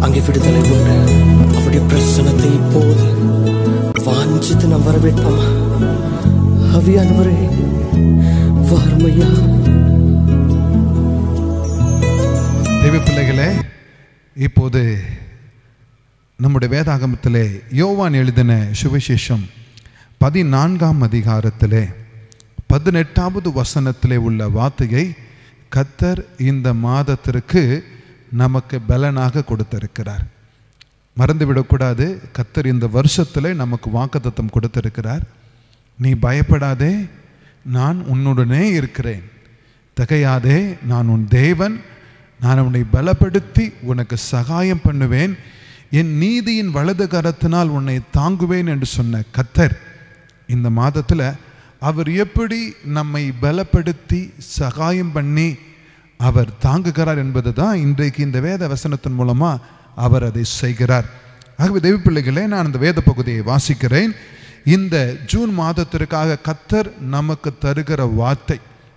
அங்கே விடுதலை உண்டு அவருடைய பிரசனத்தை இப்போது வாஞ்சித்து நாம் வரவேற்போமா அவியானவரே வார்மையா தெய்வ பிள்ளைகளே இப்போது நம்முடைய வேதாகமத்திலே யோவான் எழுதின சுவிசேஷம் பதினான்காம் அதிகாரத்திலே பதினெட்டாவது வசனத்திலே உள்ள வார்த்தையை கத்தர் இந்த மாதத்திற்கு நமக்கு பலனாக கொடுத்திருக்கிறார் மறந்துவிடக்கூடாது கத்தர் இந்த வருஷத்தில் நமக்கு வாக்குத்தத்தம் கொடுத்திருக்கிறார் நீ பயப்படாதே நான் உன்னுடனே இருக்கிறேன் திகையாதே நான் உன் தேவன் நான் உன்னை பலப்படுத்தி உனக்கு சகாயம் பண்ணுவேன் என் நீதியின் வலது கரத்தினால் உன்னை தாங்குவேன் என்று சொன்ன கத்தர் இந்த மாதத்தில் அவர் எப்படி நம்மை பலப்படுத்தி சகாயம் பண்ணி அவர் தாங்குகிறார் என்பது தான் இன்றைக்கு இந்த வேத வசனத்தின் மூலமாக அவர் அதை செய்கிறார் ஆகவே தெய்வ பிள்ளைகளே நான் இந்த வேத பகுதியை வாசிக்கிறேன் இந்த ஜூன் மாதத்திற்காக கத்தர் நமக்கு தருகிற வார்த்தை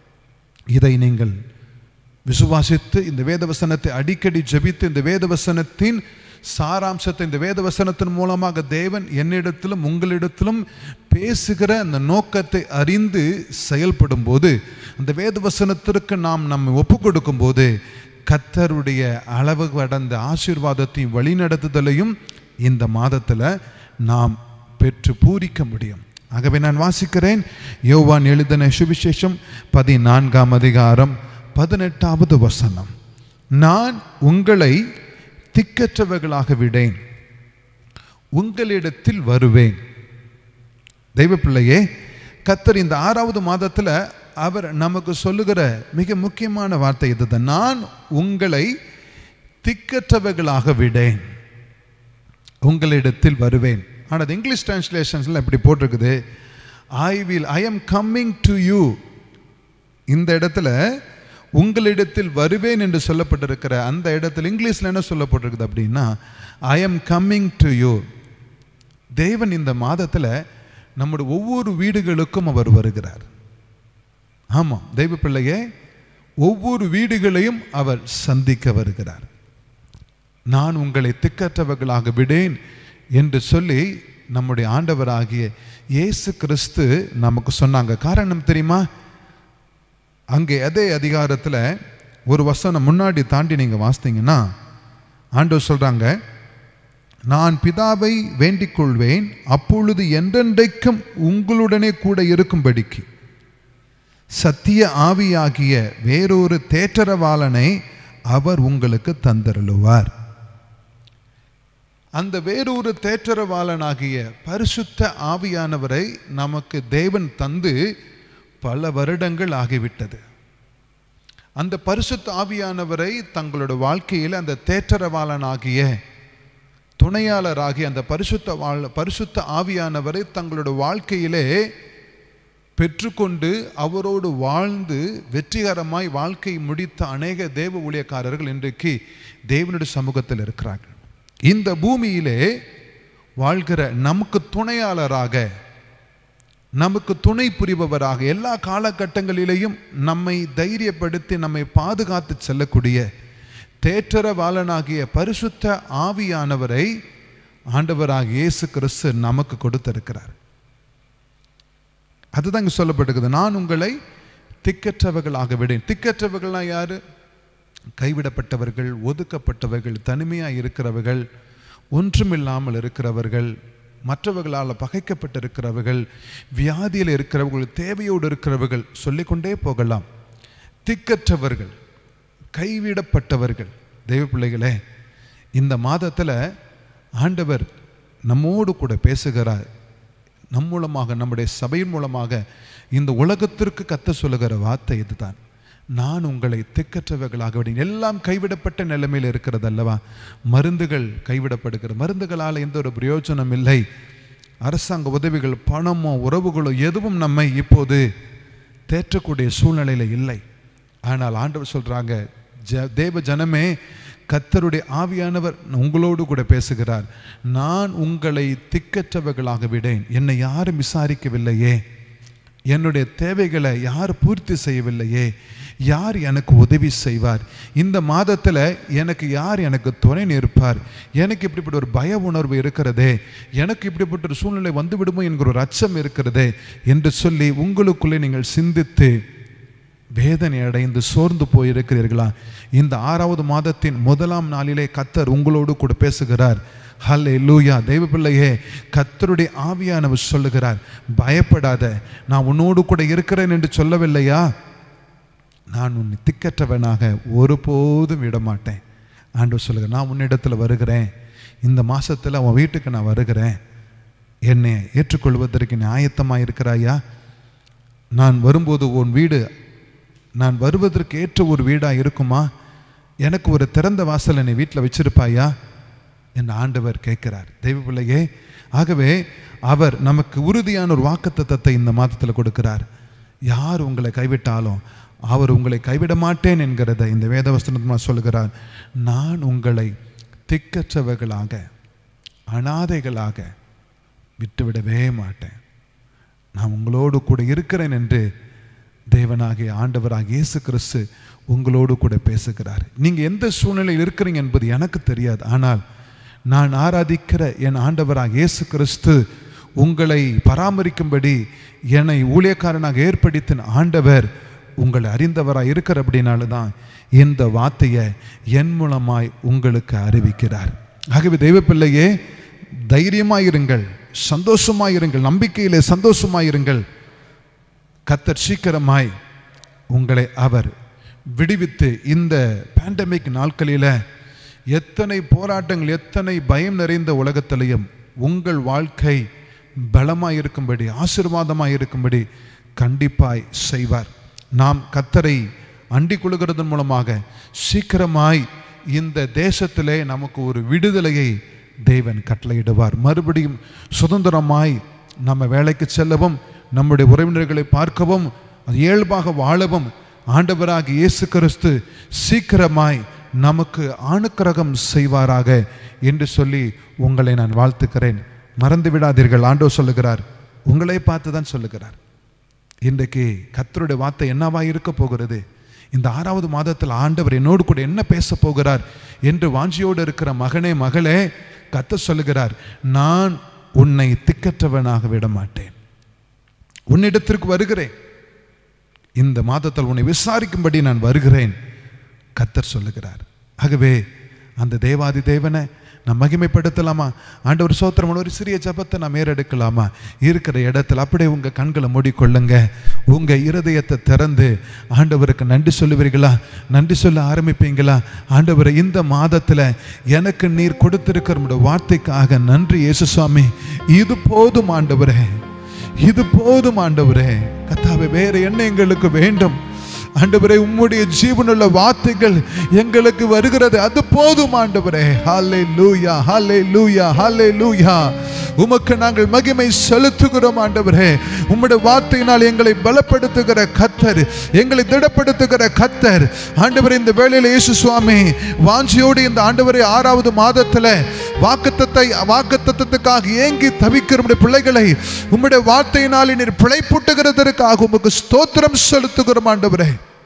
இதை நீங்கள் விசுவாசித்து இந்த வேதவசனத்தை அடிக்கடி ஜெபித்து இந்த வேதவசனத்தின் சாராம்சத்தை இந்த வேதவசனத்தின் மூலமாக தேவன் என்னிடத்திலும் உங்களிடத்திலும் பேசுகிற அந்த நோக்கத்தை அறிந்து செயல்படும் போது அந்த வேதவசனத்திற்கு நாம் நம்மை ஒப்பு கொடுக்கும்போது கத்தருடைய அளவு கடந்த ஆசீர்வாதத்தையும் வழிநடத்துதலையும் இந்த மாதத்தில் நாம் பெற்று பூரிக்க முடியும் ஆகவே நான் வாசிக்கிறேன் யோவான் எழுதின சுவிசேஷம் பதினான்காம் அதிகாரம் பதினெட்டாவது வசனம் நான் உங்களை திக்கற்றவர்களாக விடேன் உங்களிடத்தில் வருவேன் தெய்வ பிள்ளையே கத்தர் இந்த ஆறாவது மாதத்தில் அவர் நமக்கு சொல்லுகிற மிக முக்கியமான வார்த்தை இதுதான் நான் உங்களை திக்கற்றவர்களாக விடேன் உங்களிடத்தில் வருவேன் ஆனால் அது இங்கிலீஷ் டிரான்ஸ்லேஷன்ஸில் இப்படி போட்டிருக்குது I will I am coming to you இந்த இடத்துல உங்களிடத்தில் வருவேன் என்று சொல்லப்பட்டிருக்கிற அந்த இடத்துல இங்கிலீஷில் என்ன சொல்லப்பட்டிருக்குது அப்படின்னா I am coming to you தேவன் இந்த மாதத்தில் நம்முடைய ஒவ்வொரு வீடுகளுக்கும் அவர் வருகிறார் ஆமாம் தெய்வ பிள்ளையே ஒவ்வொரு வீடுகளையும் அவர் சந்திக்க வருகிறார் நான் உங்களை திக்கற்றவர்களாக விடேன் என்று சொல்லி நம்முடைய ஆண்டவராகிய இயேசு கிறிஸ்து நமக்கு சொன்னாங்க காரணம் தெரியுமா அங்கே அதே அதிகாரத்தில் ஒரு வசனம் முன்னாடி தாண்டி நீங்கள் வாசித்தீங்கன்னா ஆண்டவர் சொல்கிறாங்க நான் பிதாவை வேண்டிக் கொள்வேன் அப்பொழுது என்றென்றைக்கும் உங்களுடனே கூட இருக்கும்படிக்கு சத்திய ஆவியாகிய வேறொரு தேற்றரவாளனை அவர் உங்களுக்கு தந்தருளுவார் அந்த வேறொரு தேற்றரவாளனாகிய பரிசுத்த ஆவியானவரை நமக்கு தேவன் தந்து பல வருடங்கள் ஆகிவிட்டது அந்த பரிசுத்த ஆவியானவரை தங்களோட வாழ்க்கையில் அந்த தேற்றரவாளனாகிய துணையாளராகிய அந்த பரிசுத்த வாழ் பரிசுத்த ஆவியானவரை தங்களோட வாழ்க்கையிலே பெற்றுக்கொண்டு அவரோடு வாழ்ந்து வெற்றிகரமாய் வாழ்க்கை முடித்த அநேக தேவ ஊழியக்காரர்கள் இன்றைக்கு தேவனுடைய சமூகத்தில் இருக்கிறார்கள் இந்த பூமியிலே வாழ்கிற நமக்கு துணையாளராக நமக்கு துணை புரிபவராக எல்லா காலகட்டங்களிலேயும் நம்மை தைரியப்படுத்தி நம்மை பாதுகாத்து செல்லக்கூடிய தேற்றரவாளனாகிய பரிசுத்த ஆவியானவரை ஆண்டவராக இயேசு கிறிஸ்து நமக்கு கொடுத்திருக்கிறார் அதுதான் இங்கே சொல்லப்பட்டிருக்குது நான் உங்களை திக்கற்றவர்களாக விடேன் திக்கற்றவர்கள்னா யாரு கைவிடப்பட்டவர்கள் ஒதுக்கப்பட்டவர்கள் தனிமையாக இருக்கிறவர்கள் ஒன்றுமில்லாமல் இருக்கிறவர்கள் மற்றவர்களால் பகைக்கப்பட்டிருக்கிறவர்கள் வியாதியில் இருக்கிறவர்கள் தேவையோடு இருக்கிறவர்கள் சொல்லிக்கொண்டே போகலாம் திக்கற்றவர்கள் கைவிடப்பட்டவர்கள் தெய்வ பிள்ளைகளே இந்த மாதத்தில் ஆண்டவர் நம்மோடு கூட பேசுகிறார் நம் மூலமாக நம்முடைய சபையின் மூலமாக இந்த உலகத்திற்கு கத்த சொல்லுகிற வார்த்தை இதுதான் நான் உங்களை திக்கற்றவர்களாக விட எல்லாம் கைவிடப்பட்ட நிலைமையில் இருக்கிறது அல்லவா மருந்துகள் கைவிடப்படுகிற மருந்துகளால் எந்த ஒரு பிரயோஜனம் இல்லை அரசாங்க உதவிகள் பணமோ உறவுகளோ எதுவும் நம்மை இப்போது தேற்றக்கூடிய சூழ்நிலையில் இல்லை ஆனால் ஆண்டவர் சொல்றாங்க ஜ தேவ ஜனமே கத்தருடைய ஆவியானவர் உங்களோடு கூட பேசுகிறார் நான் உங்களை திக்கற்றவர்களாக விடேன் என்னை யாரும் விசாரிக்கவில்லையே என்னுடைய தேவைகளை யார் பூர்த்தி செய்யவில்லையே யார் எனக்கு உதவி செய்வார் இந்த மாதத்தில் எனக்கு யார் எனக்கு துணை நிற்பார் எனக்கு இப்படிப்பட்ட ஒரு பய உணர்வு இருக்கிறதே எனக்கு இப்படிப்பட்ட ஒரு சூழ்நிலை வந்து விடுமோ என்கிற ஒரு அச்சம் இருக்கிறதே என்று சொல்லி உங்களுக்குள்ளே நீங்கள் சிந்தித்து வேதனை அடைந்து சோர்ந்து போயிருக்கிறீர்களா இந்த ஆறாவது மாதத்தின் முதலாம் நாளிலே கத்தர் உங்களோடு கூட பேசுகிறார் ஹல்லே லூயா தெய்வ பிள்ளையே கத்தருடைய ஆவியானவர் சொல்லுகிறார் பயப்படாத நான் உன்னோடு கூட இருக்கிறேன் என்று சொல்லவில்லையா நான் உன்னை திக்கற்றவனாக ஒருபோதும் விடமாட்டேன் ஆண்டவர் சொல்லுங்க நான் உன்னிடத்தில் வருகிறேன் இந்த மாசத்துல உன் வீட்டுக்கு நான் வருகிறேன் என்னை ஏற்றுக்கொள்வதற்கு நீ ஆயத்தமாக இருக்கிறாயா நான் வரும்போது உன் வீடு நான் வருவதற்கு ஏற்ற ஒரு வீடாக இருக்குமா எனக்கு ஒரு திறந்த வாசலை நீ வீட்டில் வச்சிருப்பாயா என்று ஆண்டவர் கேட்கிறார் தெய்வ பிள்ளையே ஆகவே அவர் நமக்கு உறுதியான ஒரு வாக்குத்தத்தத்தை இந்த மாதத்தில் கொடுக்கிறார் யார் உங்களை கைவிட்டாலும் அவர் உங்களை கைவிட மாட்டேன் என்கிறத இந்த வேதவசனமா சொல்கிறார் நான் உங்களை திக்கற்றவர்களாக அனாதைகளாக விட்டுவிடவே மாட்டேன் நான் உங்களோடு கூட இருக்கிறேன் என்று தேவனாகிய ஆண்டவராகிய இயேசு கிறிஸ்து உங்களோடு கூட பேசுகிறார் நீங்கள் எந்த சூழ்நிலையில் இருக்கிறீங்க என்பது எனக்கு தெரியாது ஆனால் நான் ஆராதிக்கிற என் ஆண்டவராக இயேசு கிறிஸ்து உங்களை பராமரிக்கும்படி என்னை ஊழியக்காரனாக ஏற்படுத்தின ஆண்டவர் உங்களை அறிந்தவராக இருக்கிற அப்படினால தான் இந்த வார்த்தையை என் மூலமாய் உங்களுக்கு அறிவிக்கிறார் ஆகவே தெய்வ பிள்ளையே தைரியமாயிருங்கள் சந்தோஷமாயிருங்கள் நம்பிக்கையிலே சந்தோஷமாயிருங்கள் கத்தர் சீக்கிரமாய் உங்களை அவர் விடுவித்து இந்த பேண்டமிக் நாட்களில் எத்தனை போராட்டங்கள் எத்தனை பயம் நிறைந்த உலகத்திலையும் உங்கள் வாழ்க்கை பலமாய் இருக்கும்படி ஆசீர்வாதமாய் இருக்கும்படி கண்டிப்பாய் செய்வார் நாம் கத்தரை அண்டிக் கொள்கிறதன் மூலமாக சீக்கிரமாய் இந்த தேசத்திலே நமக்கு ஒரு விடுதலையை தேவன் கட்டளையிடுவார் மறுபடியும் சுதந்திரமாய் நம்ம வேலைக்கு செல்லவும் நம்முடைய உறவினர்களை பார்க்கவும் அது இயல்பாக வாழவும் ஆண்டவராக இயேசு கிறிஸ்து சீக்கிரமாய் நமக்கு அனுக்கிரகம் செய்வாராக என்று சொல்லி உங்களை நான் வாழ்த்துக்கிறேன் மறந்து விடாதீர்கள் ஆண்டோ சொல்லுகிறார் உங்களை பார்த்து தான் சொல்லுகிறார் இன்றைக்கு கத்தருடைய வார்த்தை என்னவா இருக்க போகிறது இந்த ஆறாவது மாதத்தில் ஆண்டவர் என்னோடு கூட என்ன பேச போகிறார் என்று வாஞ்சியோடு இருக்கிற மகனே மகளே கத்த சொல்லுகிறார் நான் உன்னை திக்கற்றவனாக விட மாட்டேன் உன்னிடத்திற்கு வருகிறேன் இந்த மாதத்தில் உன்னை விசாரிக்கும்படி நான் வருகிறேன் கத்தர் சொல்லுகிறார் ஆகவே அந்த தேவாதி தேவனை நாம் மகிமைப்படுத்தலாமா ஆண்டவர் சோத்திரம் ஒரு சிறிய ஜபத்தை நாம் ஏறெடுக்கலாமா இருக்கிற இடத்துல அப்படியே உங்கள் கண்களை மூடிக்கொள்ளுங்க உங்கள் இருதயத்தை திறந்து ஆண்டவருக்கு நன்றி சொல்லுவீர்களா நன்றி சொல்ல ஆரம்பிப்பீங்களா ஆண்டவரை இந்த மாதத்தில் எனக்கு நீர் கொடுத்திருக்கிற உம்முடைய வார்த்தைக்காக நன்றி இயேசு சுவாமி இது போதும் ஆண்டவரே இது போதும் ஆண்டவரே கத்தாவே வேற என்ன எங்களுக்கு வேண்டும் ஆண்டவரே உம்முடைய ஜீவனுள்ள வார்த்தைகள் எங்களுக்கு வருகிறது அது போதும் ஆண்டவரே ஹாலே லூயா ஹாலே லூயா ஹாலே லூயா உமக்கு நாங்கள் மகிமை செலுத்துகிறோம் ஆண்டவரே உம்முடைய வார்த்தையினால் எங்களை பலப்படுத்துகிற கத்தர் எங்களை திடப்படுத்துகிற கத்தர் ஆண்டவரே இந்த வேளையில் இயேசு சுவாமி வாஞ்சியோடு இந்த ஆண்டவரே ஆறாவது மாதத்துல வாக்குத்தத்தை வாக்குத்தத்துக்காக ஏங்கி தவிக்கிற உம்முடைய பிள்ளைகளை உம்முடைய வார்த்தையினால் நீர் பிழைப்பூட்டுகிறதற்காக உமக்கு ஸ்தோத்திரம் செலுத்துகிறோம் ஆண்டவரே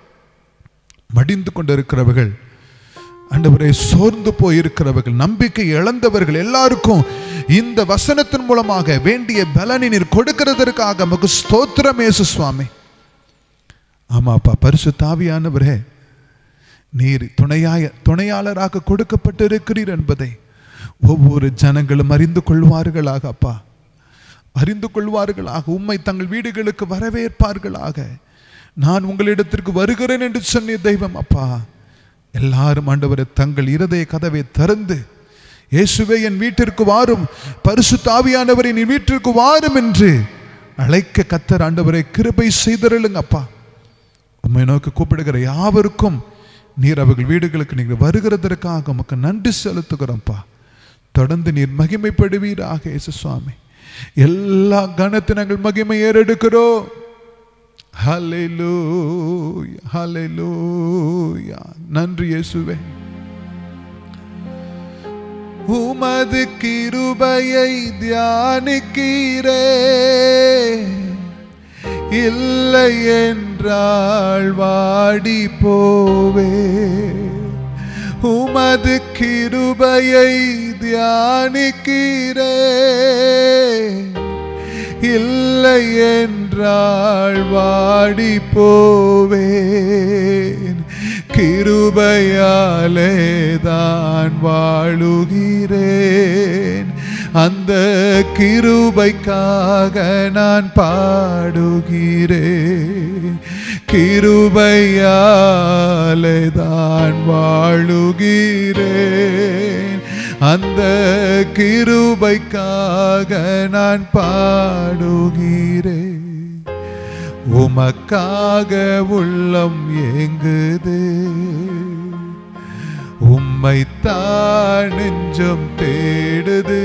மடிந்து கொண்டிருக்கிறவர்கள் ஆண்டவரே சோர்ந்து போயிருக்கிறவர்கள் நம்பிக்கை இழந்தவர்கள் எல்லாருக்கும் இந்த வசனத்தின் மூலமாக வேண்டிய பலனை நீர் கொடுக்கிறதற்காக நமக்கு ஸ்தோத்திரம் இயேசு சுவாமி ஆமாப்பா பரிசு தாவியானவரே நீர் துணையாய துணையாளராக கொடுக்கப்பட்டிருக்கிறீர் என்பதை ஒவ்வொரு ஜனங்களும் அறிந்து கொள்வார்களாக அப்பா அறிந்து கொள்வார்களாக உம்மை தங்கள் வீடுகளுக்கு வரவேற்பார்களாக நான் உங்களிடத்திற்கு வருகிறேன் என்று சொன்னிய தெய்வம் அப்பா எல்லாரும் ஆண்டவரை தங்கள் இருதய கதவை திறந்து இயேசுவே என் வீட்டிற்கு வாரும் பரிசு தாவியானவரை நீ வீட்டிற்கு வாரும் என்று அழைக்க கத்தர் ஆண்டவரை கிருபை செய்தருளுங்க அப்பா உம்மை நோக்கி கூப்பிடுகிற யாவருக்கும் நீர் அவர்கள் வீடுகளுக்கு நீங்கள் வருகிறதற்காக உமக்கு நன்றி செலுத்துகிறோம்ப்பா தொடர்ந்து நீர் மகிமைப்படுவீராக இயேசு சுவாமி எல்லா கணத்தை நாங்கள் மகிமை ஏறெடுக்கிறோம் ஹalleluya ஹalleluya நன்றி இயேசுவே உமது கிருபையை தியானிக்கிறே இல்லை என்றால் வாடி போவே உமது கிருபையை தியானிக்கிறே இல்லை என்றால் வாடி போவேன் கிருபையாலே தான் வாழுகிறேன் அந்த கிருபைக்காக நான் பாடுகிறேன் கிருபையாலே தான் வாழுகிறேன் அந்த கிருபைக்காக நான் பாடுகிறேன் உமக்காக உள்ளம் ஏங்குது உம்மைத்தான் நெஞ்சம் தேடுது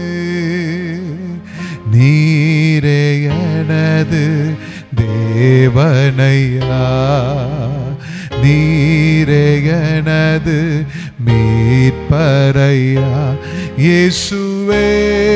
நீரே எனது தேவனையா நீரே எனது மீட்பரையா இயேசுவே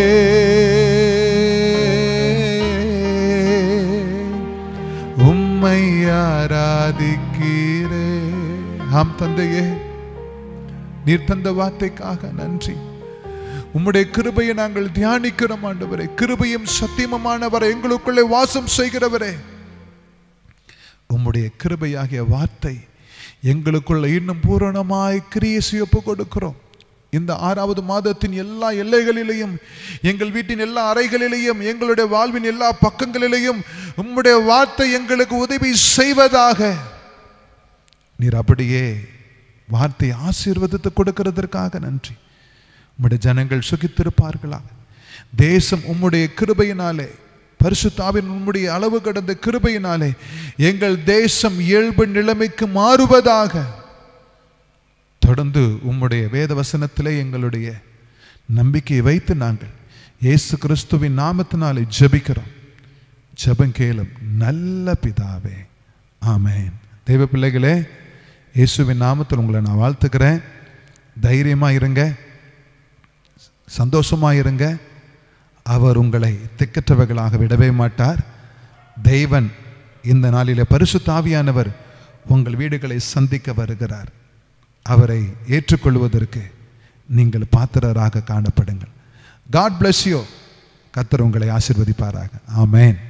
உம்மை ஆராதிக்கிறே ஆம் தந்தையே நீர் தந்த வார்த்தைக்காக நன்றி உம்முடைய கிருபையை நாங்கள் தியானிக்கிறோம் ஆண்டவரே கிருபையும் சத்தியமுமானவரை எங்களுக்குள்ளே வாசம் செய்கிறவரே உம்முடைய கிருபையாகிய வார்த்தை எங்களுக்குள்ள இன்னும் பூரணமாய் கிரியை செய்ய ஒப்பு கொடுக்கிறோம் இந்த ஆறாவது மாதத்தின் எல்லா எல்லைகளிலேயும் எங்கள் வீட்டின் எல்லா அறைகளிலேயும் எங்களுடைய வாழ்வின் எல்லா பக்கங்களிலேயும் உம்முடைய வார்த்தை எங்களுக்கு உதவி செய்வதாக நீர் அப்படியே வார்த்தை ஆசீர்வாதத்தை கொடுக்கிறதற்காக நன்றி உம்முடைய ஜனங்கள் சுகித்திருப்பார்களாக தேசம் உம்முடைய கிருபையினாலே பரிசுத்தாவின் உம்முடைய அளவு கடந்த கிருபையினாலே எங்கள் தேசம் இயல்பு நிலைமைக்கு மாறுவதாக தொடர்ந்து உம்முடைய வேத வசனத்திலே எங்களுடைய நம்பிக்கையை வைத்து நாங்கள் இயேசு கிறிஸ்துவின் நாமத்தினாலே ஜெபிக்கிறோம் ஜெபம் கேளும் நல்ல பிதாவே ஆமென் தெய்வ பிள்ளைகளே இயேசுவின் நாமத்தில் உங்களை நான் வாழ்த்துக்கிறேன் தைரியமாக இருங்க சந்தோஷமாக இருங்க அவர் உங்களை திக்கற்றவர்களாக விடவே மாட்டார் தெய்வன் இந்த நாளிலே பரிசுத்தாவியானவர் உங்கள் வீடுகளை சந்திக்க வருகிறார் அவரை ஏற்றுக்கொள்வதற்கு நீங்கள் பாத்திரராக காணப்படுங்கள் காட் bless you கத்தர் உங்களை ஆசிர்வதிப்பாராக ஆமென்